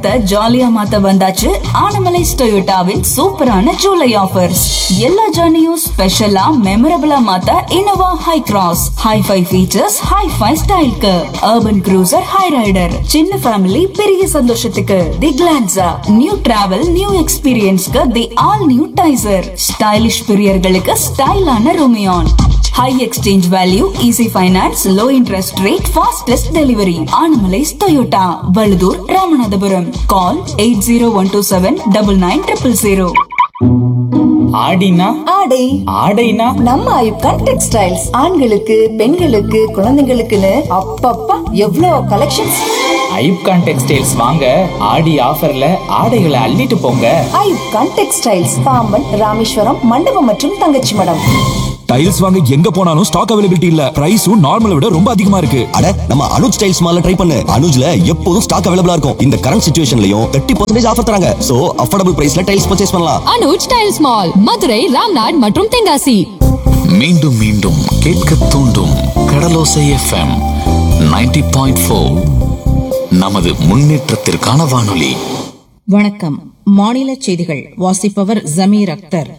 பயணத்தை ஜாலியா மாத்த வந்தாச்சு ஆனமலைஸ் டொயோட்டாவின் சூப்பரான ஜூலை ஆஃபர்ஸ் எல்லா ஜர்னியும் ஸ்பெஷலா மெமரபிளா மாத்த Innova Hycross hi-fi features hi-fi ஸ்டைல்க்கு அர்பன் க்ரூசர் ஹை ரைடர் சின்ன ஃபேமிலி பெரிய சந்தோஷத்துக்கு the Glanza new travel new எக்ஸ்பீரியன்ஸ்க்கு the all new Taisor stylish பிரியர்களுக்கு ஸ்டைலான Rumion high exchange value easy finance low interest rate fastest delivery Anamallais Toyota Vazhuthur Ramanathapuram call eight zero one two seven double nine triple zero ஆடினா ஆடை ஆடைனா நம்ம ஐப்கான் textiles ஆண்களுக்கு பெண்களுக்கு குழந்தைங்களுக்குன்னு அப்பப்பா எவ்வளோ கலெக்ஷன்ஸ் ஐப்கான் டெக்ஸ்டைல்ஸ் வாங்க ஆடி ஆஃபர்ல ஆடைகளை அள்ளிட்டு போங்க ஐப்கான் டெக்ஸ்டைல்ஸ் பாம்பன் ராமேஸ்வரம் மண்டபம் மற்றும் தங்கச்சி மடம் டைல்ஸ் வாங்க எங்க போனாலும் ஸ்டாக் அவைலபிலிட்டி இல்ல பிரைஸும் நார்மலை விட ரொம்ப அதிகமா இருக்கு அட நம்ம அனுஜ் ஸ்டைல்ஸ் மால்ல ட்ரை பண்ணு அனுஜ்ல எப்போதும் ஸ்டாக் அவைலபிளா இருக்கும் இந்த கரண்ட் சுச்சுவேஷன்லயும் தேர்ட்டி பர்சன்டேஜ் ஆஃபர் தராங்க சோ அஃபோர்டபுள் பிரைஸ்ல டைல்ஸ் பர்ச்சேஸ் பண்ணலாம் அனுஜ் டைல்ஸ் மால் மதுரை ராம்நாட் மற்றும் தென்காசி மீண்டும் மீண்டும் கேட்க தூண்டும் கடலோசை எஃப்எம் 90.4 பாயிண்ட் ஃபோர் நமது முன்னேற்றத்திற்கான வானொலி வணக்கம் மாநில செய்திகள் வாசிப்பவர் ஜமீர் அக்தர்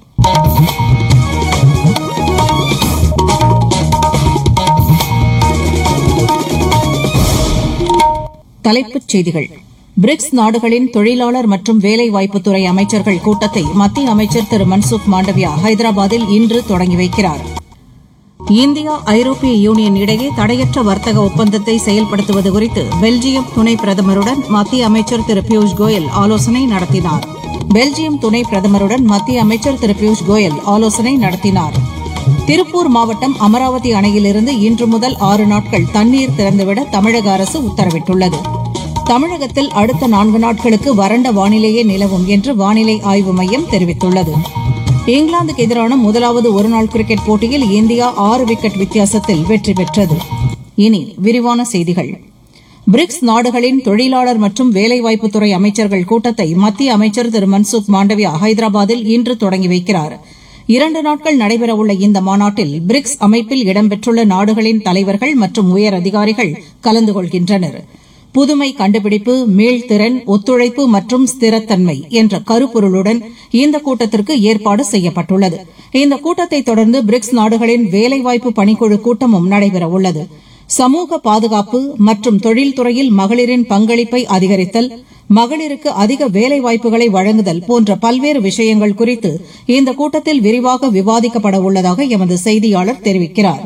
தலைப்புச் செய்திகள் பிரிக்ஸ் நாடுகளின் தொழிலாளர் மற்றும் வேலைவாய்ப்புத்துறை அமைச்சர்கள் கூட்டத்தை மத்திய அமைச்சர் திரு மன்சுக் மாண்டவியா ஹைதராபாத்தில் இன்று தொடங்கி வைக்கிறார் இந்தியா ஐரோப்பிய யூனியன் இடையே தடையற்ற வர்த்தக ஒப்பந்தத்தை செயல்படுத்துவது குறித்து பெல்ஜியம் துணை பிரதமருடன் மத்திய அமைச்சர் திரு பியூஷ் கோயல் ஆலோசனை நடத்தினார் பெல்ஜியம் துணை பிரதமருடன் மத்திய அமைச்சர் திரு பியூஷ் கோயல் ஆலோசனை நடத்தினார் திருப்பூர் மாவட்டம் அமராவதி அணையிலிருந்து இன்று முதல் ஆறு நாட்கள் தண்ணீர் திறந்துவிட தமிழக அரசு உத்தரவிட்டுள்ளது தமிழகத்தில் அடுத்த நான்கு நாட்களுக்கு வறண்ட வானிலையே நிலவும் என்று வானிலை ஆய்வு மையம் தெரிவித்துள்ளது இங்கிலாந்துக்கு எதிரான முதலாவது ஒருநாள் கிரிக்கெட் போட்டியில் இந்தியா ஆறு விக்கெட் வித்தியாசத்தில் வெற்றி பெற்றது இனி விரிவான செய்திகள் பிரிக்ஸ் நாடுகளின் தொழிலாளர் மற்றும் வேலைவாய்ப்புத்துறை அமைச்சர்கள் கூட்டத்தை மத்திய அமைச்சர் திரு மன்சுக் மாண்டவியா ஹைதராபாத்தில் இன்று தொடங்கி வைக்கிறார் இரண்டு நாட்கள் நடைபெறவுள்ள இந்த மாநாட்டில் பிரிக்ஸ் அமைப்பில் இடம்பெற்றுள்ள நாடுகளின் தலைவர்கள் மற்றும் உயர் அதிகாரிகள் கலந்து கொள்கின்றனர் புதுமை கண்டுபிடிப்பு மீள்திறன் ஒத்துழைப்பு மற்றும் ஸ்திரத்தன்மை என்ற கருப்பொருளுடன் இந்த கூட்டத்திற்கு ஏற்பாடு செய்யப்பட்டுள்ளது இந்த கூட்டத்தை தொடர்ந்து பிரிக்ஸ் நாடுகளின் வேலைவாய்ப்பு பணிக்குழு கூட்டமும் நடைபெறவுள்ளது சமூக பாதுகாப்பு மற்றும் தொழில்துறையில் மகளிரின் பங்களிப்பை அதிகரித்தல் மகளிருக்கு அதிக வேலைவாய்ப்புகளை வழங்குதல் போன்ற பல்வேறு விஷயங்கள் குறித்து இந்த கூட்டத்தில் விரிவாக விவாதிக்கப்பட உள்ளதாக எமது செய்தியாளர் தெரிவிக்கிறார்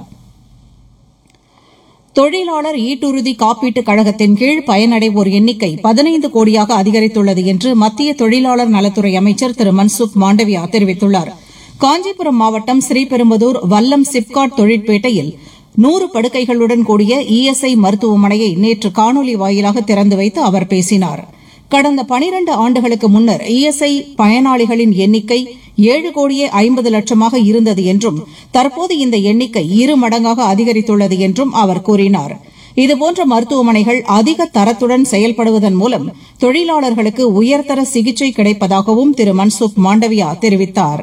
தொழிலாளர் ஈட்டுறுதி காப்பீட்டுக் கழகத்தின் கீழ் பயனடைவோர் எண்ணிக்கை பதினைந்து கோடியாக அதிகரித்துள்ளது என்று மத்திய தொழிலாளர் நலத்துறை அமைச்சர் திரு மன்சுக் மாண்டவியா தெரிவித்துள்ளார் காஞ்சிபுரம் மாவட்டம் ஸ்ரீபெரும்புதூர் வல்லம் சிப்காட் தொழிற்பேட்டையில் நூறு படுக்கைகளுடன் கூடிய இஎஸ்ஐ மருத்துவமனையை நேற்று காணொலி வாயிலாக திறந்து வைத்து அவர் பேசினார் கடந்த பனிரண்டு ஆண்டுகளுக்கு முன்னர் இஎஸ்ஐ பயனாளிகளின் எண்ணிக்கை ஏழு கோடியே ஐம்பது லட்சமாக இருந்தது என்றும் தற்போது இந்த எண்ணிக்கை இரு மடங்காக அதிகரித்துள்ளது என்றும் அவர் கூறினார் இதுபோன்ற மருத்துவமனைகள் அதிக தரத்துடன் செயல்படுவதன் மூலம் தொழிலாளர்களுக்கு உயர்தர சிகிச்சை கிடைப்பதாகவும் திரு மன்சுக் மாண்டவியா தெரிவித்தார்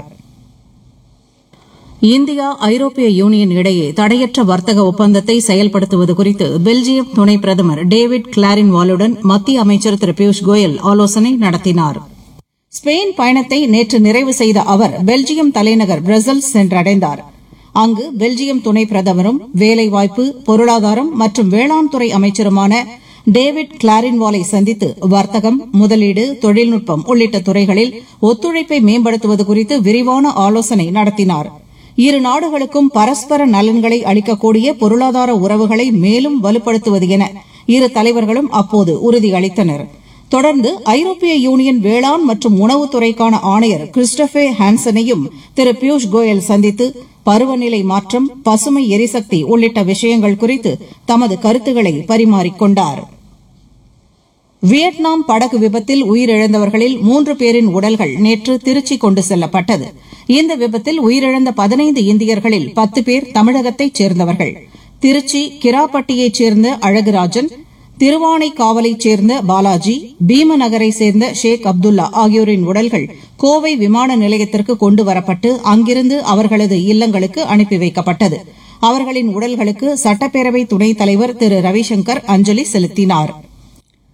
இந்தியா ஐரோப்பிய யூனியன் இடையே தடையற்ற வர்த்தக ஒப்பந்தத்தை செயல்படுத்துவது குறித்து பெல்ஜியம் துணை பிரதமர் டேவிட் கிளாரின்வாலுடன் மத்திய அமைச்சர் திரு பியூஷ் கோயல் ஆலோசனை நடத்தினார் ஸ்பெயின் பயணத்தை நேற்று நிறைவு செய்த அவர் பெல்ஜியம் தலைநகர் பிரசல்ஸ் சென்றடைந்தார் அங்கு பெல்ஜியம் துணை பிரதமரும் வேலைவாய்ப்பு பொருளாதாரம் மற்றும் வேளாண் துறை அமைச்சருமான டேவிட் கிளாரின்வாலை சந்தித்து வர்த்தகம் முதலீடு தொழில்நுட்பம் உள்ளிட்ட துறைகளில் ஒத்துழைப்பை மேம்படுத்துவது குறித்து விரிவான ஆலோசனை நடத்தினார் இரு நாடுகளுக்கும் பரஸ்பர நலன்களை அளிக்கக்கூடிய பொருளாதார உறவுகளை மேலும் வலுப்படுத்துவது என இரு தலைவர்களும் அப்போது உறுதியளித்தனர் தொடர்ந்து ஐரோப்பிய யூனியன் வேளாண் மற்றும் உணவுத்துறைக்கான ஆணையர் கிறிஸ்டபே ஹான்சனையும் திரு பியூஷ் கோயல் சந்தித்து பருவநிலை மாற்றம் பசுமை எரிசக்தி உள்ளிட்ட விஷயங்கள் குறித்து தமது கருத்துக்களை பரிமாறிக்கொண்டார் வியட்நாம் படகு விபத்தில் உயிரிழந்தவர்களில் மூன்று பேரின் உடல்கள் நேற்று திருச்சி கொண்டு செல்லப்பட்டது இந்த விபத்தில் உயிரிழந்த பதினைந்து இந்தியர்களில் பத்து பேர் தமிழகத்தைச் சேர்ந்தவர்கள் திருச்சி கிராப்பட்டியைச் சேர்ந்த அழகுராஜன் திருவானைக்காவலைச் சேர்ந்த பாலாஜி பீமநகரை சேர்ந்த ஷேக் அப்துல்லா ஆகியோரின் உடல்கள் கோவை விமான நிலையத்திற்கு கொண்டு வரப்பட்டு அங்கிருந்து அவர்களது இல்லங்களுக்கு அனுப்பி வைக்கப்பட்டது அவர்களின் உடல்களுக்கு சட்டப்பேரவை துணைத் தலைவர் திரு ரவிசங்கர் அஞ்சலி செலுத்தினார்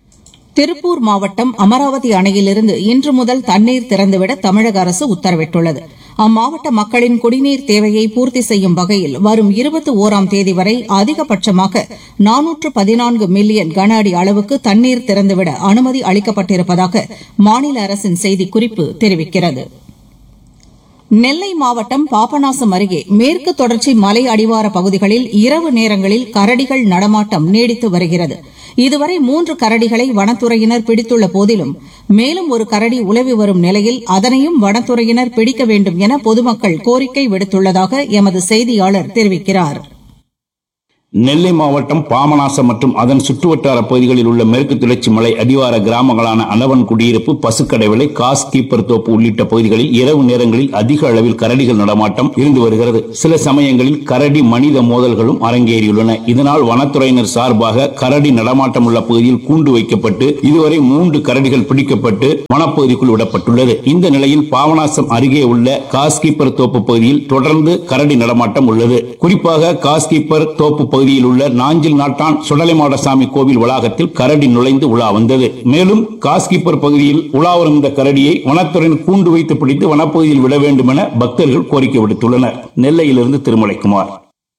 திருப்பூர் மாவட்டம் அமராவதி அணையிலிருந்து இன்று முதல் தண்ணீர் திறந்துவிட தமிழக அரசு உத்தரவிட்டுள்ளது அம்மாவட்ட மக்களின் குடிநீர் தேவையை பூர்த்தி செய்யும் வகையில் வரும் இருபத்தி ஓராம் தேதி வரை அதிகபட்சமாக நானூற்று பதினான்கு மில்லியன் கன அடி அளவுக்கு தண்ணீர் திறந்துவிட அனுமதி அளிக்கப்பட்டிருப்பதாக மாநில அரசின் செய்திக்குறிப்பு தெரிவிக்கிறது நெல்லை மாவட்டம் பாபநாசம் அருகே மேற்கு தொடர்ச்சி மலை அடிவார பகுதிகளில் இரவு நேரங்களில் கரடிகள் நடமாட்டம் நீடித்து வருகிறது இதுவரை மூன்று கரடிகளை வனத்துறையினர் பிடித்துள்ள போதிலும் மேலும் ஒரு கரடி உலவி வரும் நிலையில் அதனையும் வனத்துறையினர் பிடிக்க வேண்டும் என பொதுமக்கள் கோரிக்கை விடுத்துள்ளதாக எமது செய்தியாளர் தெரிவிக்கிறார் நெல்லை மாவட்டம் பாமநாசம் மற்றும் அதன் சுற்றுவட்டார பகுதிகளில் உள்ள மேற்கு தொடர்ச்சி மலை அடிவார கிராமங்களான அனவன் குடியிருப்பு பசுக்கடைவிலை காஸ் கீப்பர் தோப்பு உள்ளிட்ட பகுதிகளில் இரவு நேரங்களில் அதிக அளவில் கரடிகள் நடமாட்டம் இருந்து வருகிறது சில சமயங்களில் கரடி மனித மோதல்களும் அரங்கேறியுள்ளன இதனால் வனத்துறையினர் சார்பாக கரடி நடமாட்டம் உள்ள பகுதியில் கூண்டு வைக்கப்பட்டு இதுவரை மூன்று கரடிகள் பிடிக்கப்பட்டு வனப்பகுதிக்குள் விடப்பட்டுள்ளது இந்த நிலையில் பாவநாசம் அருகே உள்ள காஸ்கீப்பர் தோப்பு பகுதியில் தொடர்ந்து கரடி நடமாட்டம் உள்ளது குறிப்பாக காஸ்கீப்பர் தோப்பு பகுதியில் உள்ள நாஞ்சில் நாட்டான் சுடலைமாடசாமி கோவில் வளாகத்தில் கரடி நுழைந்து உலா வந்தது மேலும் காஸ்கீப்பர் பகுதியில் உலா வரும் இந்த கரடியை வனத்துறையின் கூண்டு வைத்து பிடித்து வனப்பகுதியில் விட வேண்டும் என பக்தர்கள் கோரிக்கை விடுத்துள்ளனர் நெல்லையிலிருந்து திருமலைக்குமார்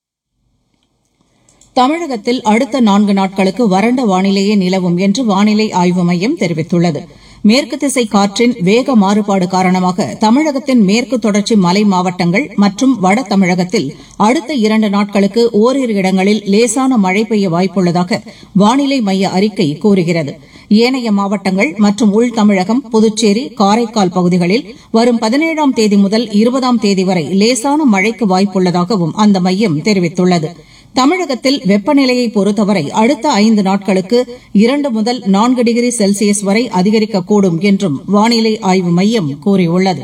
தமிழகத்தில் அடுத்த நான்கு நாட்களுக்கு வறண்ட வானிலையே நிலவும் என்று வானிலை ஆய்வு மையம் தெரிவித்துள்ளது மேற்கு திசை காற்றின் வேக மாறுபாடு காரணமாக தமிழகத்தின் மேற்கு தொடர்ச்சி மலை மாவட்டங்கள் மற்றும் வட தமிழகத்தில் அடுத்த இரண்டு நாட்களுக்கு ஓரிரு இடங்களில் லேசான மழை பெய்ய வாய்ப்புள்ளதாக வானிலை மைய அறிக்கை கூறுகிறது ஏனைய மாவட்டங்கள் மற்றும் உள் தமிழகம் புதுச்சேரி காரைக்கால் பகுதிகளில் வரும் பதினேழாம் தேதி முதல் இருபதாம் தேதி வரை லேசான மழைக்கு வாய்ப்புள்ளதாகவும் அந்த மையம் தெரிவித்துள்ளது தமிழகத்தில் வெப்பநிலையை பொறுத்தவரை அடுத்த ஐந்து நாட்களுக்கு இரண்டு முதல் நான்கு டிகிரி செல்சியஸ் வரை அதிகரிக்கக்கூடும் என்றும் வானிலை ஆய்வு மையம் கூறியுள்ளது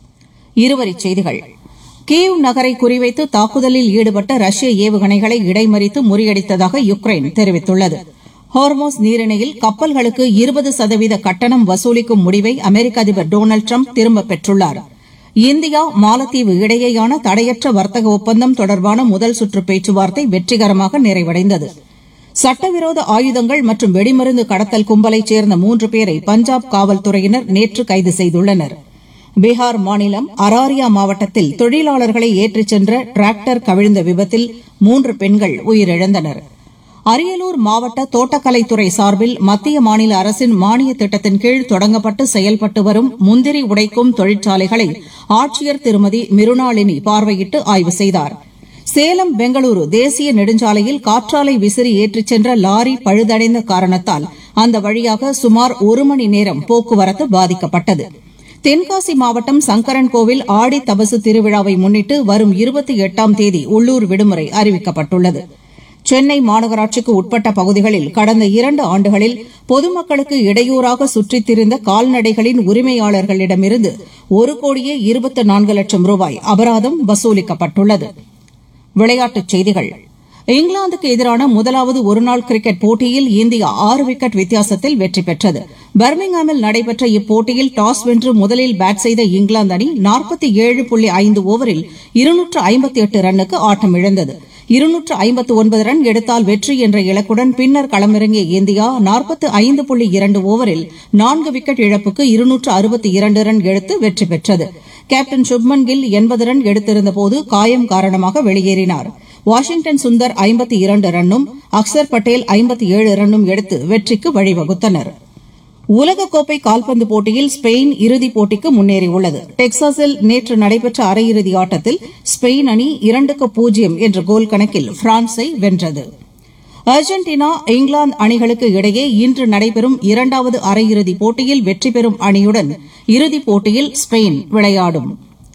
இருவரிச் செய்திகள் கீவ் நகரை குறிவைத்து தாக்குதலில் ஈடுபட்ட ரஷ்ய ஏவுகணைகளை இடைமறித்து முறியடித்ததாக யுக்ரைன் தெரிவித்துள்ளது ஹார்மோஸ் நீரிணையில் கப்பல்களுக்கு இருபது சதவீத கட்டணம் வசூலிக்கும் முடிவை அமெரிக்க அதிபர் டொனால்டு ட்ரம்ப் திரும்பப் பெற்றுள்ளாா் இந்தியா மாலத்தீவு இடையேயான தடையற்ற வர்த்தக ஒப்பந்தம் தொடர்பான முதல் சுற்று பேச்சுவார்த்தை வெற்றிகரமாக நிறைவடைந்தது சட்டவிரோத ஆயுதங்கள் மற்றும் வெடிமருந்து கடத்தல் கும்பலைச் சேர்ந்த மூன்று பேரை பஞ்சாப் காவல்துறையினர் நேற்று கைது செய்துள்ளனர் பீகார் மாநிலம் அராரியா மாவட்டத்தில் தொழிலாளர்களை ஏற்றிச் சென்ற டிராக்டர் கவிழ்ந்த விபத்தில் மூன்று பெண்கள் உயிரிழந்தனர் அரியலூர் மாவட்ட தோட்டக்கலைத்துறை சார்பில் மத்திய மாநில அரசின் மானிய திட்டத்தின் கீழ் தொடங்கப்பட்டு செயல்பட்டு வரும் முந்திரி உடைக்கும் தொழிற்சாலைகளை ஆட்சியர் திருமதி மிருணாளினி பார்வையிட்டு ஆய்வு செய்தார் சேலம் பெங்களூரு தேசிய நெடுஞ்சாலையில் காற்றாலை விசிறி ஏற்றிச் சென்ற லாரி பழுதடைந்த காரணத்தால் அந்த வழியாக சுமார் ஒரு மணி நேரம் போக்குவரத்து பாதிக்கப்பட்டது தென்காசி மாவட்டம் சங்கரன் கோவில் ஆடி தபசு திருவிழாவை முன்னிட்டு வரும் இருபத்தி எட்டாம் தேதி உள்ளூர் விடுமுறை அறிவிக்கப்பட்டுள்ளது சென்னை மாநகராட்சிக்கு உட்பட்ட பகுதிகளில் கடந்த இரண்டு ஆண்டுகளில் பொதுமக்களுக்கு இடையூறாக சுற்றித் திரிந்த கால்நடைகளின் உரிமையாளர்களிடமிருந்து ஒரு கோடியே இருபத்தி நான்கு லட்சம் ரூபாய் அபராதம் வசூலிக்கப்பட்டுள்ளது விளையாட்டுச் செய்திகள் இங்கிலாந்துக்கு எதிரான முதலாவது ஒருநாள் கிரிக்கெட் போட்டியில் இந்தியா ஆறு விக்கெட் வித்தியாசத்தில் வெற்றி பெற்றது பர்மிங்ஹாமில் நடைபெற்ற இப்போட்டியில் டாஸ் வென்று முதலில் பேட் செய்த இங்கிலாந்து அணி நாற்பத்தி ஏழு புள்ளி ஐந்து ஓவரில் இருநூற்று ஐம்பத்தி எட்டு ரன்னுக்கு ஆட்டம் இழந்தது இருநூற்று ஐம்பத்து ஒன்பது ரன் எடுத்தால் வெற்றி என்ற இலக்குடன் பின்னர் களமிறங்கிய இந்தியா நாற்பத்து ஐந்து புள்ளி இரண்டு ஓவரில் நான்கு விக்கெட் இழப்புக்கு இருநூற்று அறுபத்தி இரண்டு ரன் எடுத்து வெற்றி பெற்றது கேப்டன் சுப்மன் கில் எண்பது ரன் எடுத்திருந்தபோது காயம் காரணமாக வெளியேறினார் வாஷிங்டன் சுந்தர் ஐம்பத்தி இரண்டு ரன்னும் அக்சர் பட்டேல் ஐம்பத்தி ஏழு ரன்னும் எடுத்து வெற்றிக்கு வழிவகுத்தனா் உலகக்கோப்பை கால்பந்து போட்டியில் ஸ்பெயின் இறுதிப் போட்டிக்கு முன்னேறியுள்ளது டெக்சாஸில் நேற்று நடைபெற்ற அரையிறுதி ஆட்டத்தில் ஸ்பெயின் அணி இரண்டுக்கு பூஜ்ஜியம் என்ற கோல் கணக்கில் பிரான்ஸை வென்றது அர்ஜென்டினா இங்கிலாந்து அணிகளுக்கு இடையே இன்று நடைபெறும் இரண்டாவது அரையிறுதிப் போட்டியில் வெற்றி பெறும் அணியுடன் இறுதிப் போட்டியில் ஸ்பெயின் விளையாடும்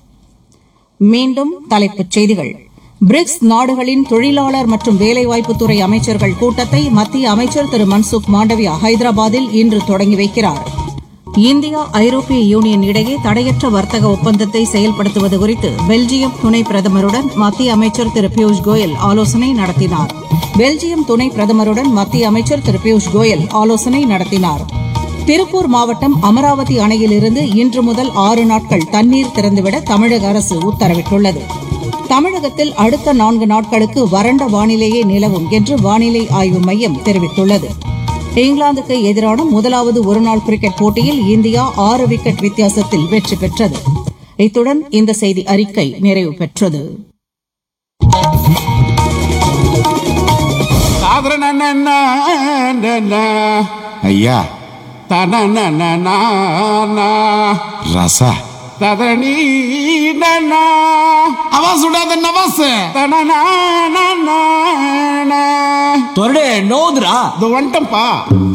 மீண்டும் தலைப்புச் செய்திகள் பிரிக்ஸ் நாடுகளின் தொழிலாளர் மற்றும் வேலைவாய்ப்புத்துறை அமைச்சர்கள் கூட்டத்தை மத்திய அமைச்சர் திரு மன்சுக் மாண்டவியா ஹைதராபாத்தில் இன்று தொடங்கி வைக்கிறார் இந்தியா ஐரோப்பிய யூனியன் இடையே தடையற்ற வர்த்தக ஒப்பந்தத்தை செயல்படுத்துவது குறித்து பெல்ஜியம் துணை பிரதமருடன் மத்திய அமைச்சர் திரு பியூஷ் கோயல் ஆலோசனை நடத்தினார் பெல்ஜியம் துணை பிரதமருடன் மத்திய அமைச்சர் திரு பியூஷ் கோயல் ஆலோசனை நடத்தினார் திருப்பூர் மாவட்டம் அமராவதி அணையிலிருந்து இன்று முதல் ஆறு நாட்கள் தண்ணீர் திறந்துவிட தமிழக அரசு உத்தரவிட்டுள்ளது தமிழகத்தில் அடுத்த நான்கு நாட்களுக்கு வறண்ட வானிலையே நிலவும் என்று வானிலை ஆய்வு மையம் தெரிவித்துள்ளது இங்கிலாந்துக்கு எதிரான முதலாவது ஒருநாள் கிரிக்கெட் போட்டியில் இந்தியா ஆறு விக்கெட் வித்தியாசத்தில் வெற்றி பெற்றது இத்துடன் இந்த செய்தி அறிக்கை நிறைவு பெற்றது ஐயா ரசா அவன் சுடாத நவாஸ் தொரடே நோதுரா வந்துட்டம்பா